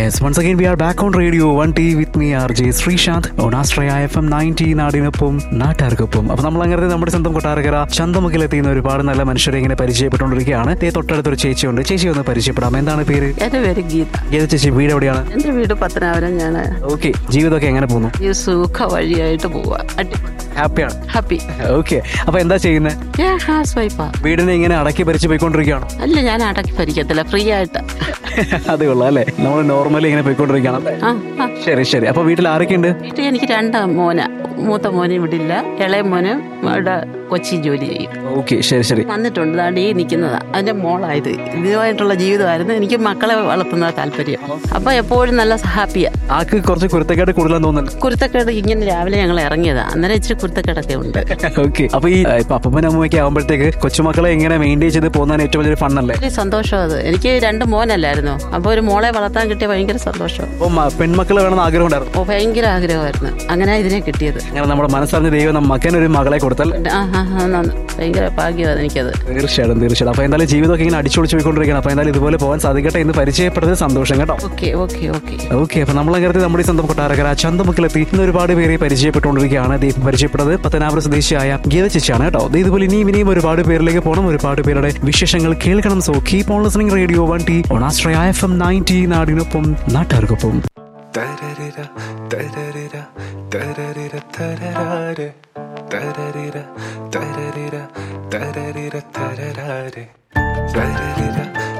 Yes, once again we are back on radio 1T with me RJ Sreesanth on Astraya FM 90 നാടിനൊപ്പം നാട്ടുകാർക്കൊപ്പം അപ്പൊ നമ്മൾ അങ്ങനെ നമ്മുടെ സ്വന്തം കൊട്ടാരക്കര ചന്തമുഖിലെത്തിയുന്ന ഒരുപാട് നല്ല മനുഷ്യരെ ഇങ്ങനെ പരിചയപ്പെട്ടുകൊണ്ടിരിക്കുകയാണ് ദേ തൊട്ടടുത്തൊരു ചേച്ചിയുണ്ട് ചേച്ചി ഒന്ന് പരിചയപ്പെടാം എന്താണ് പേര് എന്റെ പേര് ഗീത ഗീത ചേച്ചി വീട് എവിടെയാണ് എന്റെ വീട് പത്തനാപുരം ഞാൻ ഓക്കെ ജീവിതമൊക്കെ എങ്ങനെ പോകുന്നു ഈ സുഖ വഴിയായിട്ട് പോവാ ഹാപ്പിയാണ് ഹാപ്പി ഓക്കെ അപ്പൊ എന്താ ചെയ്യുന്നത് ഞാൻ ഹൗസ് വൈഫാ വീടിനെ ഇങ്ങനെ അടക്കി ഭരിച്ച് പോയിക്കൊണ്ടിരിക്കുകയാണോ അല്ല ഞാൻ അടക്കി ഭരിക്കത്തില്ല ഫ്രീ ആയിട്ട് അത് കൊള്ളാം അല്ലേ നമ്മൾ നോർമലി ഇങ്ങനെ പോയിക്കൊണ്ടിരിക്കുകയാണ് അല്ലേ ആ ആ ശരി ശരി അപ്പൊ വീട്ടിൽ ആരൊക്കെയുണ്ട് വീട്ടിൽ എനിക്ക് രണ്ട് മോന മൂത്ത മോനെ വിടില്ല ഇളയ മോന് ഇവിടെ കൊച്ചി ജോലി ചെയ്യും ഓക്കെ ശരി ശരി വന്നിട്ടുണ്ട് ദാണ്ട് ഈ നിൽക്കുന്നതാ അതിന്റെ മോളായത് ഇതുമായിട്ടുള്ള ജീവിതമായിരുന്നു എനിക്ക് മക്കളെ വളർത്തുന്ന താല്പര്യം അപ്പൊ എപ്പോഴും നല്ല ഹാപ്പിയാ ആക്ക് കുറച്ച് കുരുത്തക്കേട് കൂടുതലാന്ന് തോന്നുന്നുണ്ട് കുരുത്തക്കേട് ഇങ്ങനെ രാവിലെ ഞങ്ങൾ ഇറങ്ങിയതാ അന്നേരം ഇച്ചിരി കുരുത്തക്കേടൊക്കെ ഉണ്ട് ഓക്കെ അപ്പൊ ഈ ഏഹ്, ഇപ്പൊ അപ്പൻ അമ്മയൊക്കെ ആകുമ്പോഴത്തേക്ക് കൊച്ചുമക്കളെ എങ്ങനെ മെയിൻറ്റെയിൻ ചെയ്ത് പോകുന്നതിന് ഏറ്റവും വലിയൊരു ഫണ്ണല്ലേ വലിയ സന്തോഷം അത് എനിക്ക് രണ്ട് മോനല്ലായിരുന്നു അപ്പൊ ഒരു മോളെ വളർത്താൻ കിട്ടിയ ഭയങ്കര സന്തോഷം അപ്പൊ മ- പെൺമക്കള് വേണമെന്ന് ആഗ്രഹം ഉണ്ടായിരുന്നു ഓ ഭയങ്കര ആഗ്രഹമായിരുന്നു അങ്ങനെ ഇതിനെ കിട്ടിയത് അങ്ങനെ നമ്മുടെ മനസ്സറിഞ്ഞ ദൈവം നമ്മ മകനൊരു മകളെ കൊടുത്തല്ലേ ആ ആ ആ, നന്ന്. ഭയങ്കര ഭാഗ്യമാണ് എനിക്കത് തീർച്ചയായിട്ടും തീർച്ചയായിട്ടും അപ്പൊ എന്തായാലും ജീവിതമൊക്കെ ഇങ്ങനെ അടിച്ചൊളിച്ച് പോയിക്കൊണ്ടിരിക്കണം അപ്പൊ എന്തായാലും ഇതുപോലെ പോകാൻ സാധിക്കട്ടെ എന്ന് പരിചയപ്പെട്ടത് സന്തോഷം കേട്ടോ ഓക്കെ ഓക്കെ ഓക്കെ ഓക്കെ അപ്പൊ നമ്മൾ അങ്ങനെ നമ്മുടെ ഈ സ്വന്തം കൊട്ടാരക്കര ചന്തമുക്കിലെത്തി ഇന്ന് ഒരുപാട് പേരെ പരിചയപ്പെട്ടുകൊണ്ടിരിക്കുകയാണ് ദീപം പരിചയപ്പെട്ടത് പത്തനാപുര സ്വദേശിയായ ഗീത ചേച്ചിയാണ് കേട്ടോ ദേ ഇതുപോലെ ഇനിയും ഇനിയും ഒരുപാട് പേരിലേക്ക് പോകണം ഒരുപാട് പേരുടെ വിശേഷങ്ങൾ കേൾക്കണം so keep on listening radio one ടി ഓണാസ്ട്രയ എഫ് എം നയൻറ്റി നാടിനൊപ്പം നാട്ടുകാർക്കൊപ്പം തരരിര തരരിര തരരിര തരരാരെ തരരിര തരരിര തരരിര തരരാരെ തരരിര